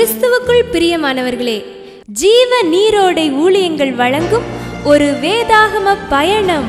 கிறிஸ்துவுக்குள் பிரியமானவர்களே ஜீவ நீரோடை ஊழியங்கள் வழங்கும் ஒரு வேதாகம பயணம்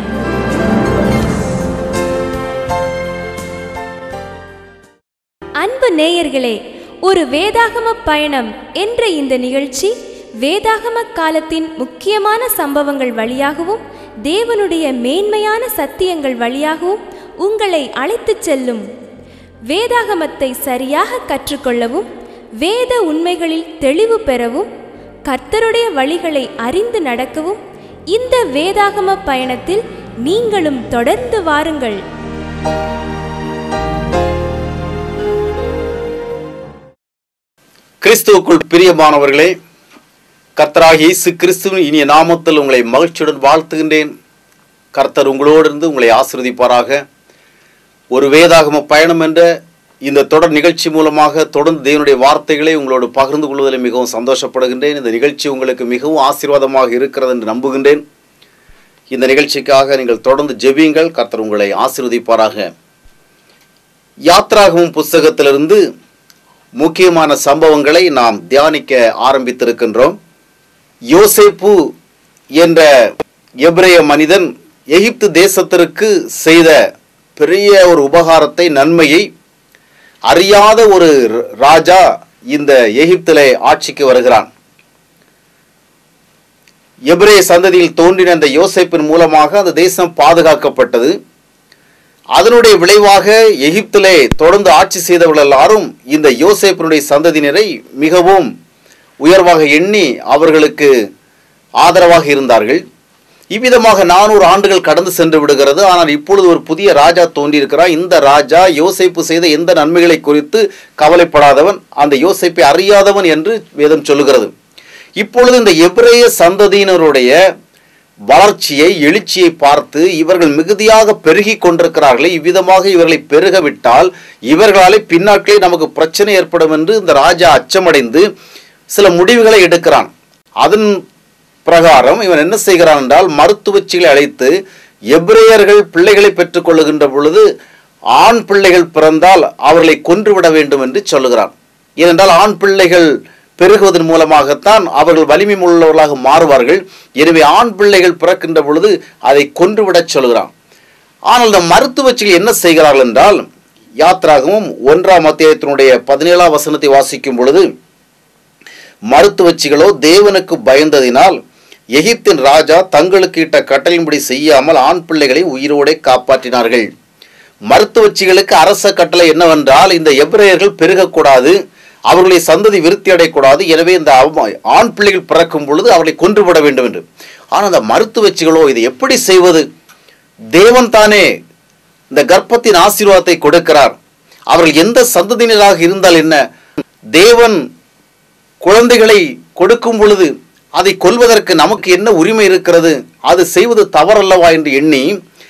அன்பு நேயர்களே ஒரு வேதாகம பயணம் என்ற இந்த நிகழ்ச்சி வேதாகம காலத்தின் முக்கியமான சம்பவங்கள் வழியாகவும் தேவனுடைய மேன்மையான சத்தியங்கள் வழியாகவும் உங்களை அழைத்துச் செல்லும் வேதாகமத்தை சரியாக கற்றுக்கொள்ளவும் வேத உண்மைகளில் தெளிவு பெறவும் கர்த்தருடைய வழிகளை அறிந்து நடக்கவும் இந்த வேதாகம பயணத்தில் நீங்களும் தொடர்ந்து வாருங்கள் கிறிஸ்துவுக்குள் பிரியமானவர்களே கர்த்தராகிய இயேசு கிறிஸ்துவின் இனிய நாமத்தில் உங்களை மகிழ்ச்சியுடன் வாழ்த்துகின்றேன் கர்த்தர் உங்களோடு இருந்து உங்களை ஆசிர்வதிப்பாராக ஒரு வேதாகம பயணம் என்ற இந்த தொடர் நிகழ்ச்சி மூலமாக தொடர்ந்து தேவனுடைய வார்த்தைகளை உங்களோடு பகிர்ந்து கொள்வதில் மிகவும் சந்தோஷப்படுகின்றேன் இந்த நிகழ்ச்சி உங்களுக்கு மிகவும் ஆசீர்வாதமாக இருக்கிறது என்று நம்புகின்றேன் இந்த நிகழ்ச்சிக்காக நீங்கள் தொடர்ந்து ஜெபியுங்கள் கர்த்தர் உங்களை ஆசீர்வதிப்பாராக யாத்ராகமும் புஸ்தகத்திலிருந்து முக்கியமான சம்பவங்களை நாம் தியானிக்க ஆரம்பித்திருக்கின்றோம் யோசேப்பு என்ற எபிரேய மனிதன் எகிப்து தேசத்திற்கு செய்த பெரிய ஒரு உபகாரத்தை நன்மையை அறியாத ஒரு ராஜா இந்த எகிப்திலே ஆட்சிக்கு வருகிறான் எபிரேய சந்ததியில் தோன்றின அந்த யோசேப்பின் மூலமாக அந்த தேசம் பாதுகாக்கப்பட்டது அதனுடைய விளைவாக எகிப்திலே தொடர்ந்து ஆட்சி செய்தவர்கள் எல்லாரும் இந்த யோசேப்பினுடைய சந்ததியினரை மிகவும் உயர்வாக எண்ணி அவர்களுக்கு ஆதரவாக இருந்தார்கள் இவ்விதமாக நானூறு ஆண்டுகள் கடந்து சென்று விடுகிறது ஆனால் இப்பொழுது ஒரு புதிய ராஜா தோன்றியிருக்கிறார் இந்த ராஜா யோசேப்பு செய்த எந்த நன்மைகளை குறித்து கவலைப்படாதவன் அந்த யோசேப்பை அறியாதவன் என்று வேதம் சொல்லுகிறது இப்பொழுது இந்த எபிரேய சந்ததியினருடைய வளர்ச்சியை எழுச்சியை பார்த்து இவர்கள் மிகுதியாக பெருகி கொண்டிருக்கிறார்களே இவ்விதமாக இவர்களை பெருக விட்டால் இவர்களாலே பின்னாட்களே நமக்கு பிரச்சனை ஏற்படும் என்று இந்த ராஜா அச்சமடைந்து சில முடிவுகளை எடுக்கிறான் அதன் பிரகாரம் இவன் என்ன செய்கிறான் என்றால் மருத்துவச்சிகளை அழைத்து எபிரேயர்கள் பிள்ளைகளை பெற்றுக்கொள்ளுகின்ற பொழுது ஆண் பிள்ளைகள் பிறந்தால் அவர்களை கொன்றுவிட வேண்டும் என்று சொல்லுகிறான் ஏனென்றால் ஆண் பிள்ளைகள் பெருகுவதன் மூலமாகத்தான் அவர்கள் வலிமை உள்ளவர்களாக மாறுவார்கள் எனவே ஆண் பிள்ளைகள் பிறக்கின்ற பொழுது அதை கொன்றுவிடச் சொல்கிறான் ஆனால் இந்த மருத்துவச்சிகள் என்ன செய்கிறார்கள் என்றால் யாத்ராகமும் ஒன்றாம் அத்தியாயத்தினுடைய பதினேழாம் வசனத்தை வாசிக்கும் பொழுது மருத்துவச்சிகளோ தேவனுக்கு பயந்ததினால் எகிப்தின் ராஜா தங்களுக்கு இட்ட கட்டளையின்படி செய்யாமல் ஆண் பிள்ளைகளை உயிரோടെ காப்பாற்றினார்கள் மருத்துவச்சிகளுக்கு அரச கட்டளை என்னவென்றால் இந்த எபிரேயர்கள் பெருகக்கூடாது அவர்களுடைய சந்ததி விருத்தி அடையக்கூடாது எனவே இந்த ஆண் பிள்ளைகள் பிறக்கும் பொழுது அவர்களை கொன்றுவிட வேண்டும் என்று ஆனால் அந்த மருத்துவச்சிகளோ இதை எப்படி செய்வது தேவன் தானே இந்த கர்ப்பத்தின் ஆசீர்வாதத்தை கொடுக்கிறார் அவர்கள் எந்த சந்ததியினராக இருந்தால் என்ன தேவன் குழந்தைகளை கொடுக்கும் பொழுது அதை கொல்வதற்கு நமக்கு என்ன உரிமை இருக்கிறது அது செய்வது தவறல்லவா என்று எண்ணி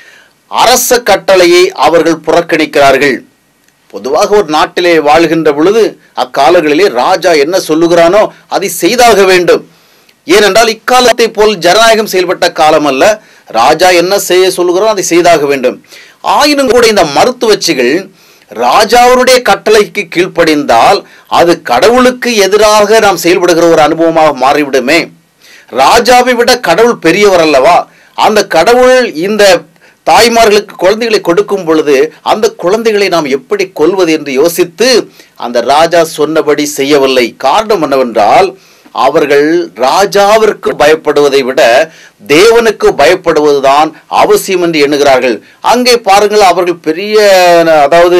அரச கட்டளையை அவர்கள் புறக்கணிக்கிறார்கள் பொதுவாக ஒரு நாட்டிலே வாழ்கின்ற பொழுது அக்காலங்களிலே ராஜா என்ன சொல்லுகிறானோ அதை செய்தாக வேண்டும் ஏனென்றால் இக்காலத்தை போல் ஜனநாயகம் செயல்பட்ட காலம் அல்ல ராஜா என்ன செய்ய சொல்லுகிறானோ அதை செய்தாக வேண்டும் ஆயினும் கூட இந்த மருத்துவச்சிகள் ராஜாவுடைய கட்டளைக்கு கீழ்ப்படிந்தால் அது கடவுளுக்கு எதிராக நாம் செயல்படுகிற ஒரு அனுபவமாக மாறிவிடுமே ராஜாவை விட கடவுள் பெரியவர் அல்லவா அந்த கடவுள் இந்த தாய்மார்களுக்கு குழந்தைகளை கொடுக்கும் பொழுது அந்த குழந்தைகளை நாம் எப்படி கொல்வது என்று யோசித்து அந்த ராஜா சொன்னபடி செய்யவில்லை காரணம் என்னவென்றால் அவர்கள் ராஜாவிற்கு பயப்படுவதை விட தேவனுக்கு பயப்படுவதுதான் அவசியம் என்று எண்ணுகிறார்கள் அங்கே பாருங்கள் அவர்கள் பெரிய அதாவது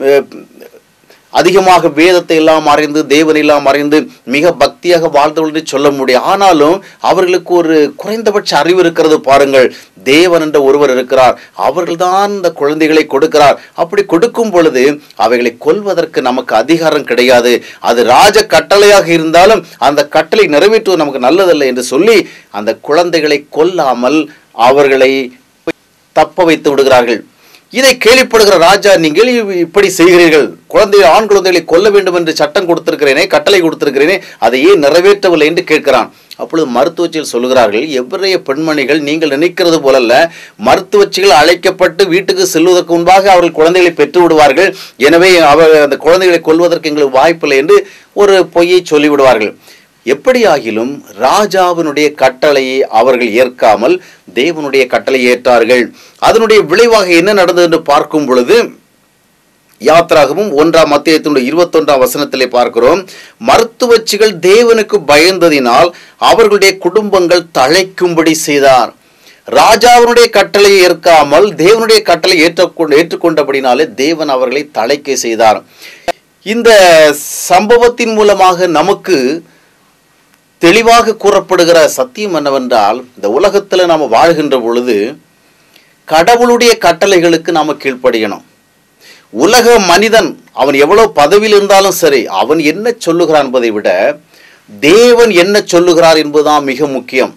அதிகமாக வேதத்தை எல்லாம் அறிந்து தேவனை எல்லாம் அறிந்து மிக பக்தியாக வாழ்ந்தவர்கள் என்று சொல்ல முடியும் ஆனாலும் அவர்களுக்கு ஒரு குறைந்தபட்ச அறிவு இருக்கிறது பாருங்கள் தேவன் என்ற ஒருவர் இருக்கிறார் அவர்கள்தான் இந்த குழந்தைகளை கொடுக்கிறார் அப்படி கொடுக்கும் பொழுது அவைகளை கொல்வதற்கு நமக்கு அதிகாரம் கிடையாது அது ராஜ கட்டளையாக இருந்தாலும் அந்த கட்டளை நிறைவேற்றுவது நமக்கு நல்லதல்ல என்று சொல்லி அந்த குழந்தைகளை கொல்லாமல் அவர்களை தப்ப வைத்து விடுகிறார்கள் இதை கேள்விப்படுகிற ராஜா நீங்கள் இப்படி செய்கிறீர்கள் குழந்தைகள் ஆண் குழந்தைகளை கொல்ல வேண்டும் என்று சட்டம் கொடுத்திருக்கிறேனே கட்டளை கொடுத்திருக்கிறேனே அதை ஏன் நிறைவேற்றவில்லை என்று கேட்கிறான் அப்பொழுது மருத்துவச்சிகள் சொல்லுகிறார்கள் எவ்வறைய பெண்மணிகள் நீங்கள் நினைக்கிறது போலல்ல மருத்துவச்சிகள் அழைக்கப்பட்டு வீட்டுக்கு செல்வதற்கு முன்பாக அவர்கள் குழந்தைகளை பெற்று விடுவார்கள் எனவே அவர் அந்த குழந்தைகளை கொல்வதற்கு எங்களுக்கு வாய்ப்பில்லை என்று ஒரு பொய்யை சொல்லிவிடுவார்கள் எப்படியாகிலும் ராஜாவினுடைய கட்டளையை அவர்கள் ஏற்காமல் தேவனுடைய கட்டளை ஏற்றார்கள் அதனுடைய விளைவாக என்ன நடந்தது என்று பார்க்கும் பொழுது யாத்ராகவும் ஒன்றாம் மத்தியத்தினுடைய இருபத்தொன்றாம் வசனத்திலே பார்க்கிறோம் மருத்துவச்சிகள் தேவனுக்கு பயந்ததினால் அவர்களுடைய குடும்பங்கள் தழைக்கும்படி செய்தார் ராஜாவினுடைய கட்டளையை ஏற்காமல் தேவனுடைய கட்டளை ஏற்றுக்கொண்டு ஏற்றுக்கொண்டபடினாலே தேவன் அவர்களை தழைக்க செய்தார் இந்த சம்பவத்தின் மூலமாக நமக்கு தெளிவாக கூறப்படுகிற சத்தியம் என்னவென்றால் இந்த உலகத்தில் நாம் வாழ்கின்ற பொழுது கடவுளுடைய கட்டளைகளுக்கு நாம் கீழ்ப்படியணும் உலக மனிதன் அவன் எவ்வளவு பதவியில் இருந்தாலும் சரி அவன் என்ன சொல்லுகிறான் என்பதை விட தேவன் என்ன சொல்லுகிறார் என்பதுதான் மிக முக்கியம்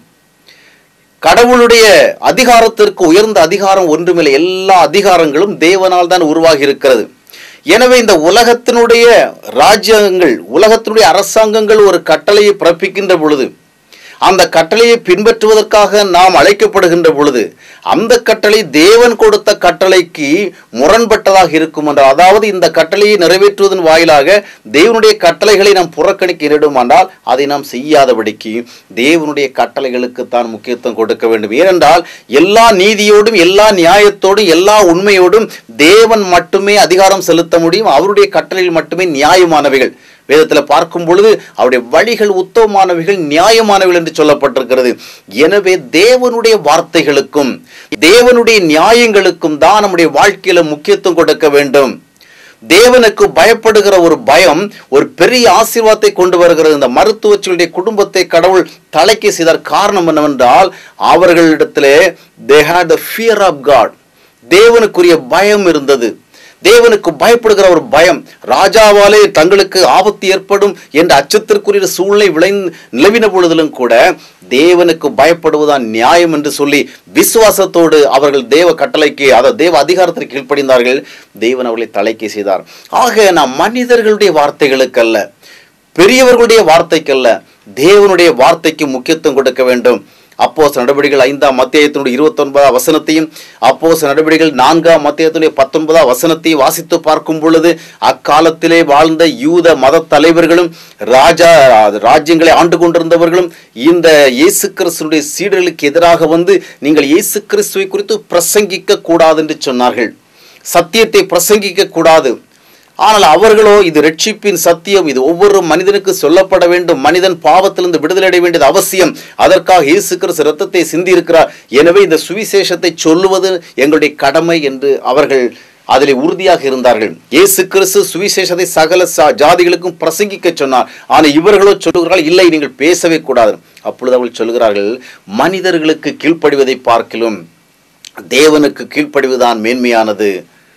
கடவுளுடைய அதிகாரத்திற்கு உயர்ந்த அதிகாரம் ஒன்றுமில்லை எல்லா அதிகாரங்களும் தேவனால் தான் உருவாகி இருக்கிறது எனவே இந்த உலகத்தினுடைய ராஜ்யங்கள் உலகத்தினுடைய அரசாங்கங்கள் ஒரு கட்டளையை பிறப்பிக்கின்ற பொழுது அந்த கட்டளையை பின்பற்றுவதற்காக நாம் அழைக்கப்படுகின்ற பொழுது அந்த கட்டளை தேவன் கொடுத்த கட்டளைக்கு முரண்பட்டதாக இருக்கும் என்றால் அதாவது இந்த கட்டளையை நிறைவேற்றுவதன் வாயிலாக தேவனுடைய கட்டளைகளை நாம் புறக்கணிக்க நேரிடுமானால் அதை நாம் செய்யாதபடிக்கு தேவனுடைய கட்டளைகளுக்கு தான் முக்கியத்துவம் கொடுக்க வேண்டும் ஏனென்றால் எல்லா நீதியோடும் எல்லா நியாயத்தோடும் எல்லா உண்மையோடும் தேவன் மட்டுமே அதிகாரம் செலுத்த முடியும் அவருடைய கட்டளைகள் மட்டுமே நியாயமானவைகள் வேதத்தில் பார்க்கும் பொழுது அவருடைய வழிகள் உத்தமமானவைகள் நியாயமானவைகள் என்று சொல்லப்பட்டிருக்கிறது எனவே தேவனுடைய வார்த்தைகளுக்கும் தேவனுடைய நியாயங்களுக்கும் தான் நம்முடைய வாழ்க்கையில முக்கியத்துவம் கொடுக்க வேண்டும் தேவனுக்கு பயப்படுகிற ஒரு பயம் ஒரு பெரிய ஆசீர்வாதத்தை கொண்டு வருகிறது இந்த மருத்துவச்சிகளுடைய குடும்பத்தை கடவுள் தலைக்கு செய்தார் காரணம் என்னவென்றால் அவர்களிடத்திலே they had the fear of God தேவனுக்குரிய பயம் இருந்தது தேவனுக்கு பயப்படுகிற ஒரு பயம் ராஜாவாலே தங்களுக்கு ஆபத்து ஏற்படும் என்ற அச்சத்திற்குரிய சூழ்நிலை விளைந்து நிலவின பொழுதிலும் கூட தேவனுக்கு பயப்படுவதுதான் நியாயம் என்று சொல்லி விசுவாசத்தோடு அவர்கள் தேவ கட்டளைக்கு அதாவது தேவ அதிகாரத்திற்கு கீழ்ப்படிந்தார்கள் தேவன் அவர்களை தலைக்கு செய்தார் ஆக நாம் மனிதர்களுடைய வார்த்தைகளுக்கல்ல பெரியவர்களுடைய வார்த்தைக்கல்ல தேவனுடைய வார்த்தைக்கு முக்கியத்துவம் கொடுக்க வேண்டும் அப்போஸ் நடவடிக்கைகள் ஐந்தாம் மத்தியத்தினுடைய இருபத்தி ஒன்பதாம் வசனத்தையும் அப்போஸ் நடவடிக்கைகள் நான்காம் மத்தியத்தினுடைய பத்தொன்பதாம் வசனத்தையும் வாசித்து பார்க்கும் பொழுது அக்காலத்திலே வாழ்ந்த யூத மத தலைவர்களும் ராஜா ராஜ்யங்களை ஆண்டு கொண்டிருந்தவர்களும் இந்த இயேசு கிறிஸ்துடைய சீடர்களுக்கு எதிராக வந்து நீங்கள் இயேசு கிறிஸ்துவை குறித்து பிரசங்கிக்க கூடாது என்று சொன்னார்கள் சத்தியத்தை பிரசங்கிக்க கூடாது ஆனால் அவர்களோ இது ரட்சிப்பின் சத்தியம் இது ஒவ்வொரு மனிதனுக்கு சொல்லப்பட வேண்டும் மனிதன் பாவத்திலிருந்து விடுதலை அடைய வேண்டியது அவசியம் அதற்காக இயேசு கிறிஸ்து ரத்தத்தை சிந்தி இருக்கிறார் எனவே இந்த சுவிசேஷத்தை சொல்லுவது எங்களுடைய கடமை என்று அவர்கள் அதில் உறுதியாக இருந்தார்கள் இயேசு கிறிஸ்து சுவிசேஷத்தை சகல சா- ஜாதிகளுக்கும் பிரசங்கிக்க சொன்னார் ஆனால் இவர்களோ சொல்லுகிறார்கள் இல்லை நீங்கள் பேசவே கூடாது அப்பொழுது அவர்கள் சொல்கிறார்கள் மனிதர்களுக்கு கீழ்ப்படிவதை பார்க்கிலும் தேவனுக்கு கீழ்ப்படிவதுதான் மேன்மையானது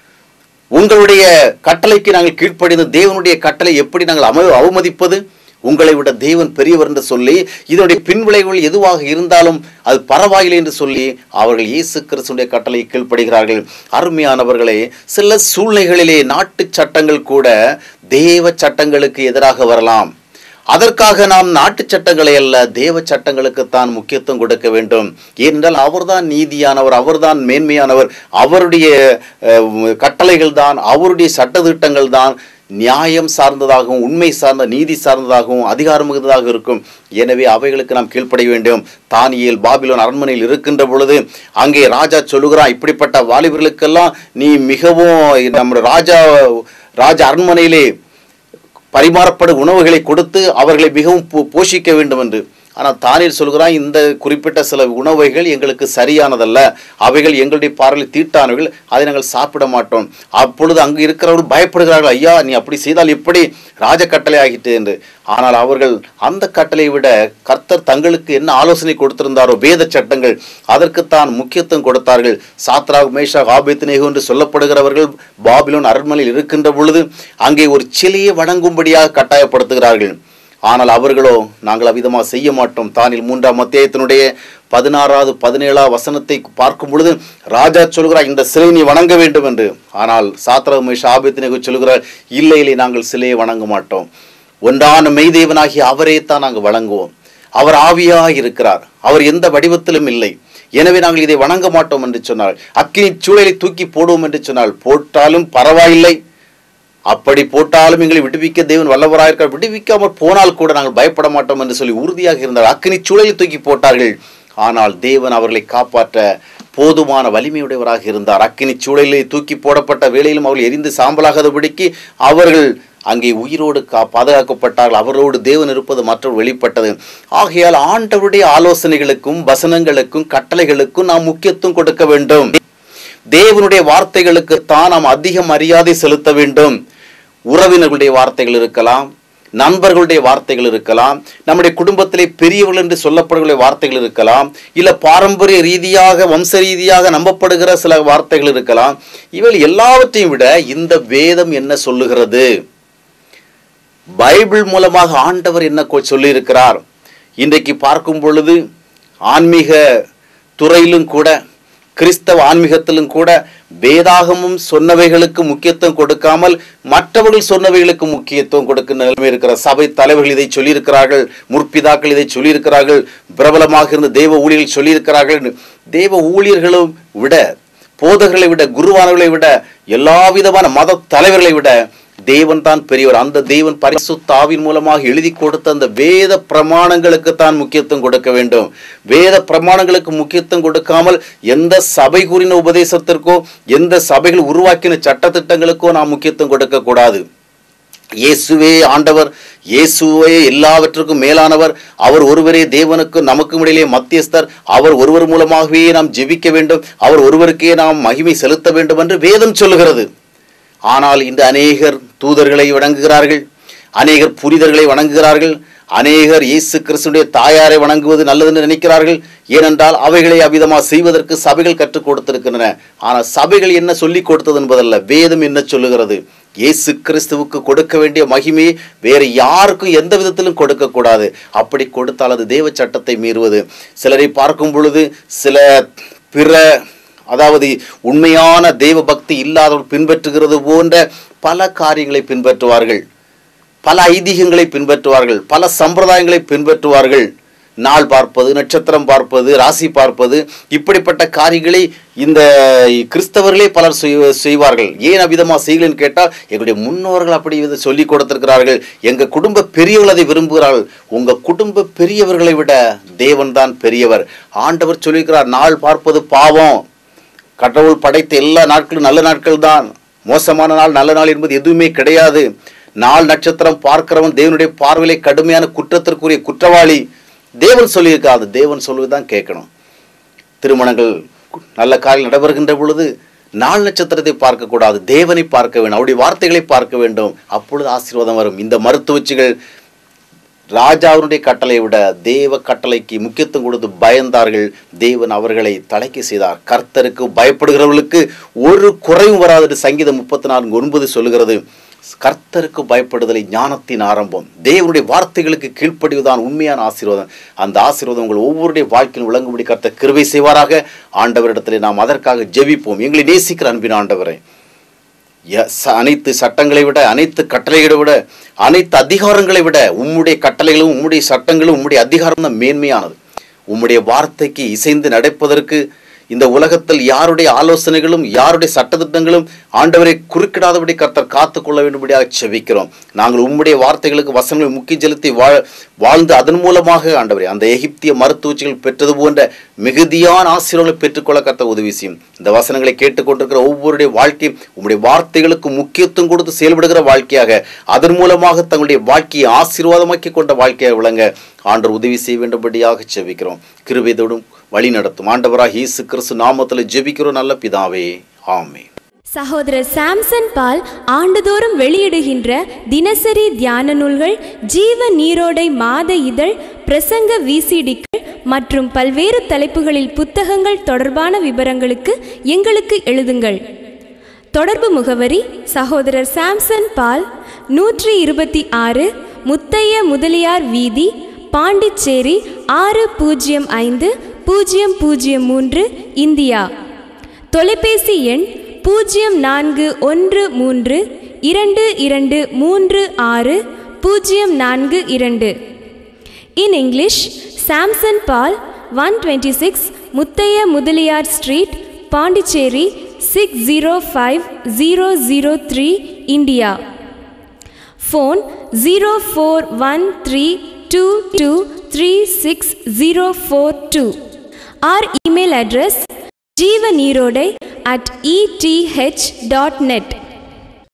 உங்களுடைய கட்டளைக்கு நாங்கள் கீழ்ப்படிந்து தேவனுடைய கட்டளை எப்படி நாங்கள் அம அவமதிப்பது உங்களை விட தேவன் பெரியவர் என்று சொல்லி இதனுடைய பின்விளைவுகள் எதுவாக இருந்தாலும் அது பரவாயில்லை என்று சொல்லி அவர்கள் இயேசு கிறிஸ்துடைய கட்டளை கீழ்ப்படுகிறார்கள் அருமையானவர்களே சில சூழ்நிலைகளிலே நாட்டு சட்டங்கள் கூட தேவ சட்டங்களுக்கு எதிராக வரலாம் அதற்காக நாம் நாட்டு சட்டங்களை அல்ல தேவ சட்டங்களுக்குத்தான் முக்கியத்துவம் கொடுக்க வேண்டும் ஏனென்றால் அவர்தான் நீதியானவர் அவர்தான் மேன்மையானவர் அவருடைய அஹ், கட்டளைகள் தான் அவருடைய சட்டதிட்டங்கள் தான் நியாயம் சார்ந்ததாகவும் உண்மை சார்ந்த நீதி சார்ந்ததாகவும் அதிகாரம் மிகுந்ததாக இருக்கும் எனவே அவைகளுக்கு நாம் கீழ்ப்படைய வேண்டும் தானியேல் பாபிலோன் அரண்மனையில் இருக்கின்ற பொழுது அங்கே ராஜா சொல்லுகிறான் இப்படிப்பட்ட வாலிபர்களுக்கெல்லாம் நீ மிகவும் நம்ம ராஜா ராஜ அரண்மனையிலே பரிமாறப்படும் உணவுகளை கொடுத்து அவர்களை மிகவும் போ- போஷிக்க வேண்டும் என்று ஆனால் தானியல் சொல்கிறான் இந்த குறிப்பிட்ட சில உணவுகள் எங்களுக்கு சரியானதல்ல அவைகள் எங்களுடைய பார்வையில் தீட்டானவைகள் அதை நாங்கள் சாப்பிட மாட்டோம் அப்பொழுது அங்கு இருக்கிறவர்கள் பயப்படுகிறார்கள் ஐயா நீ அப்படி செய்தால் எப்படி ராஜ கட்டளை ஆகிட்டு என்று ஆனால் அவர்கள் அந்த கட்டளையை விட கர்த்தர் தங்களுக்கு என்ன ஆலோசனை கொடுத்திருந்தாரோ வேத சட்டங்கள் அதற்குத்தான் முக்கியத்துவம் கொடுத்தார்கள் சாத்ராக் மேஷா ஆபேத்நேகு என்று சொல்லப்படுகிறவர்கள் பாபிலோன் அரண்மனையில் இருக்கின்ற பொழுது அங்கே ஒரு சிலையை வணங்கும்படியாக கட்டாயப்படுத்துகிறார்கள் ஆனால் அவர்களோ நாங்கள் அவ்விதமாக செய்ய மாட்டோம் தானில் மூன்றாம் அத்தியாயத்தினுடைய பதினாறாவது பதினேழாவது வசனத்தை பார்க்கும் பொழுது ராஜா சொல்கிறார் இந்த சிலை நீ வணங்க வேண்டும் என்று ஆனால் சாத்ரா மேஷ ஆபத்தினகு சொல்கிறார் இல்லை இல்லை நாங்கள் சிலையை வணங்க மாட்டோம் ஒன்றான மெய்தேவனாகிய அவரே தான் நாங்கள் வணங்குவோம் அவர் ஆவியாய் இருக்கிறார் அவர் எந்த வடிவத்திலும் இல்லை எனவே நாங்கள் இதை வணங்க மாட்டோம் என்று சொன்னால் அக்கினி சூழலை தூக்கி போடுவோம் என்று சொன்னால் போட்டாலும் பரவாயில்லை அப்படி போட்டாலும் எங்களை விடுவிக்க தேவன் வல்லவராயிருக்கார் விடுவிக்காமல் போனால் கூட நாங்கள் பயப்பட மாட்டோம் என்று சொல்லி உறுதியாக இருந்தார் அக்கினி சூழலை தூக்கி போட்டார்கள் ஆனால் தேவன் அவர்களை காப்பாற்ற போதுமான வலிமையுடையவராக இருந்தார் அக்கினி சூழலிலே தூக்கி போடப்பட்ட வேளையிலும் அவர்கள் எரிந்து சாம்பலாகாதபடிக்கு அவர்கள் அங்கே உயிரோடு கா பாதுகாக்கப்பட்டார்கள் அவரோடு தேவன் இருப்பது மற்றொரு வெளிப்பட்டது ஆகையால் ஆண்டவருடைய ஆலோசனைகளுக்கும் வசனங்களுக்கும் கட்டளைகளுக்கும் நாம் முக்கியத்துவம் கொடுக்க வேண்டும் தேவனுடைய வார்த்தைகளுக்கு தான் நாம் அதிக மரியாதை செலுத்த வேண்டும் உறவினர்களுடைய வார்த்தைகள் இருக்கலாம் நண்பர்களுடைய வார்த்தைகள் இருக்கலாம் நம்முடைய குடும்பத்திலே பெரியவர்கள் என்று சொல்லப்படுகிற வார்த்தைகள் இருக்கலாம் இல்ல பாரம்பரிய ரீதியாக வம்ச ரீதியாக நம்பப்படுகிற சில வார்த்தைகள் இருக்கலாம் இவை எல்லாவற்றையும் விட இந்த வேதம் என்ன சொல்லுகிறது பைபிள் மூலமாக ஆண்டவர் என்ன கொ- சொல்லியிருக்கிறார் இன்றைக்கு பார்க்கும் பொழுது ஆன்மீக துறையிலும் கூட கிறிஸ்தவ ஆன்மீகத்திலும் கூட வேதாகமும் சொன்னவைகளுக்கு முக்கியத்துவம் கொடுக்காமல் மற்றவர்கள் சொன்னவைகளுக்கு முக்கியத்துவம் கொடுக்கும் நிலைமை இருக்கிற சபை தலைவர்கள் இதை சொல்லியிருக்கிறார்கள் முற்பிதாக்கள் இதை சொல்லியிருக்கிறார்கள் பிரபலமாக இருந்த தேவ ஊழியர்கள் சொல்லியிருக்கிறார்கள் தேவ ஊழியர்களும் விட போதகர்களை விட குருவானவர்களை விட எல்லா விதமான மத தலைவர்களை விட தேவன் தான் பெரியவர் அந்த தேவன் பரிசுத்தாவின் மூலமாக எழுதி கொடுத்த அந்த வேத பிரமாணங்களுக்கு தான் முக்கியத்துவம் கொடுக்க வேண்டும் வேத பிரமாணங்களுக்கு முக்கியத்துவம் கொடுக்காமல் எந்த சபை கூறின உபதேசத்திற்கோ எந்த சபைகள் உருவாக்கின சட்டத்திட்டங்களுக்கோ நாம் முக்கியத்துவம் கொடுக்க கூடாது இயேசுவே ஆண்டவர் இயேசுவே எல்லாவற்றுக்கும் மேலானவர் அவர் ஒருவரே தேவனுக்கும் நமக்கும் இடையிலே மத்தியஸ்தர் அவர் ஒருவர் மூலமாகவே நாம் ஜெபிக்க வேண்டும் அவர் ஒருவருக்கே நாம் மகிமை செலுத்த வேண்டும் என்று வேதம் சொல்லுகிறது ஆனால் இந்த அநேகர் தூதர்களை வணங்குகிறார்கள் அநேகர் புரிதர்களை வணங்குகிறார்கள் அநேகர் இயேசு கிறிஸ்துடைய தாயாரை வணங்குவது நல்லது என்று நினைக்கிறார்கள் ஏனென்றால் அவைகளை அவ்விதமாக செய்வதற்கு சபைகள் கற்றுக் கொடுத்திருக்கின்றன ஆனால் சபைகள் என்ன சொல்லிக் கொடுத்தது என்பதல்ல வேதம் என்ன சொல்லுகிறது இயேசு கிறிஸ்துவுக்கு கொடுக்க வேண்டிய மகிமையை வேறு யாருக்கும் எந்த விதத்திலும் கொடுக்கக்கூடாது அப்படி கொடுத்தால் அது தேவ சட்டத்தை மீறுவது சிலரை பார்க்கும் பொழுது சில பிற அதாவது உண்மையான தெய்வ பக்தி இல்லாதவர்கள் பின்பற்றுகிறது போன்ற பல காரியங்களை பின்பற்றுவார்கள் பல ஐதீகங்களை பின்பற்றுவார்கள் பல சம்பிரதாயங்களை பின்பற்றுவார்கள் நாள் பார்ப்பது நட்சத்திரம் பார்ப்பது ராசி பார்ப்பது இப்படிப்பட்ட காரியங்களை இந்த கிறிஸ்தவர்களே பலர் செய்- செய்வார்கள் ஏன் அவ்விதமாக செய்யலன்னு கேட்டால் எங்களுடைய முன்னோர்கள் அப்படி இதை சொல்லி கொடுத்திருக்கிறார்கள் எங்க குடும்ப பெரியவர்கள் அதை விரும்புகிறார்கள் உங்க குடும்ப பெரியவர்களை விட தேவன் தான் பெரியவர் ஆண்டவர் சொல்லியிருக்கிறார் நாள் பார்ப்பது பாவம் கடவுள் படைத்த எல்லா நாட்களும் நல்ல நாட்கள் தான் மோசமான நாள் நல்ல நாள் என்பது எதுவுமே கிடையாது நாள் நட்சத்திரம் பார்க்கிறவன் தேவனுடைய பார்வையிலே கடுமையான குற்றத்திற்குரிய குற்றவாளி தேவன் சொல்லியிருக்கா அது தேவன் சொல்வதுதான் கேட்கணும் திருமணங்கள் கு- நல்ல காரியம் நடைபெறுகின்ற பொழுது நாள் நட்சத்திரத்தை பார்க்கக்கூடாது தேவனை பார்க்க வேண்டும் அவருடைய வார்த்தைகளை பார்க்க வேண்டும் அப்பொழுது ஆசீர்வாதம் வரும் இந்த மருத்துவச்சிகள் ராஜாவினுடைய கட்டளையை விட தேவ கட்டளைக்கு முக்கியத்துவம் கொடுத்து பயந்தார்கள் தேவன் அவர்களை தலைக்கு செய்தார் கர்த்தருக்கு பயப்படுகிறவர்களுக்கு ஒரு குறைவும் வராது என்று சங்கீதம் முப்பத்தி நான்கு ஒன்பது சொல்லுகிறது கர்த்தருக்கு பயப்படுதலை ஞானத்தின் ஆரம்பம் தேவனுடைய வார்த்தைகளுக்கு கீழ்ப்படிவதுதான் உண்மையான ஆசீர்வாதம் அந்த ஆசீர்வாதம் உங்கள் ஒவ்வொருடைய வாழ்க்கையில் விளங்கும்படி கர்த்தர் கிருபை செய்வாராக ஆண்டவரிடத்திலே நாம் அதற்காக ஜெபிப்போம் எங்களை நேசிக்கிற அன்பின் ஆண்டவரை எஸ், அனைத்து சட்டங்களை விட அனைத்து கட்டளைகளை விட அனைத்து அதிகாரங்களை விட உம்முடைய கட்டளைகளும் உம்முடைய சட்டங்களும் உம்முடைய அதிகாரம் தான் மேன்மையானது உம்முடைய வார்த்தைக்கு இசைந்து நடப்பதற்கு இந்த உலகத்தில் யாருடைய ஆலோசனைகளும் யாருடைய சட்டத்திட்டங்களும் ஆண்டவரை குறுக்கிடாதபடி கர்த்தர் காத்துக்கொள்ள வேண்டும்படியாக செபிக்கிறோம் நாங்கள் உம்முடைய வார்த்தைகளுக்கு வசனங்களை முக்கியம் செலுத்தி வாழ் வாழ்ந்து அதன் மூலமாக ஆண்டவரே அந்த எகிப்திய மருத்துவச்சிகள் பெற்றது போன்ற மிகுதியான ஆசீர்வாதங்களை பெற்றுக்கொள்ள கர்த்தர் உதவி செய்யும் இந்த வசனங்களை கேட்டுக்கொண்டிருக்கிற ஒவ்வொருடைய வாழ்க்கையும் உம்முடைய வார்த்தைகளுக்கு முக்கியத்துவம் கொடுத்து செயல்படுகிற வாழ்க்கையாக அதன் மூலமாக தங்களுடைய வாழ்க்கையை ஆசீர்வாதமாக்கி கொண்ட வாழ்க்கையாக விளங்க ஆண்டவர் உதவி செய்ய வேண்டும்படியாக செபிக்கிறோம் கிருபையோடும் வழி நடத்தும் ஆண்டவராக இயேசு கிறிஸ்து நாமத்தில் ஜெபிக்கிறோம் நல்ல பிதாவே ஆமென் சகோதரர் சாம்சன் பால் ஆண்டுதோறும் வெளியிடுகின்ற தினசரி தியான நூல்கள் ஜீவ நீரோடை மாத இதழ் பிரசங்க விசிடிக்கள் மற்றும் பல்வேறு தலைப்புகளில் புத்தகங்கள் தொடர்பான விவரங்களுக்கு எங்களுக்கு எழுதுங்கள் தொடர்பு முகவரி சகோதரர் சாம்சன் பால் நூற்றி இருபத்தி ஆறு முத்தைய முதலியார் வீதி பாண்டிச்சேரி ஆறு பூஜ்ஜியம் ஐந்து பூஜ்ஜியம் பூஜ்ஜியம் மூன்று இந்தியா தொலைபேசி எண் பூஜ்ஜியம் நான்கு ஒன்று மூன்று இரண்டு இரண்டு மூன்று ஆறு பூஜ்ஜியம் நான்கு இரண்டு In English, Samson Paul, 126 Muttaya Mudaliyar Street, Pondicherry, 605003, India. Phone 0413223604 Our email address jeevanirode at eth.net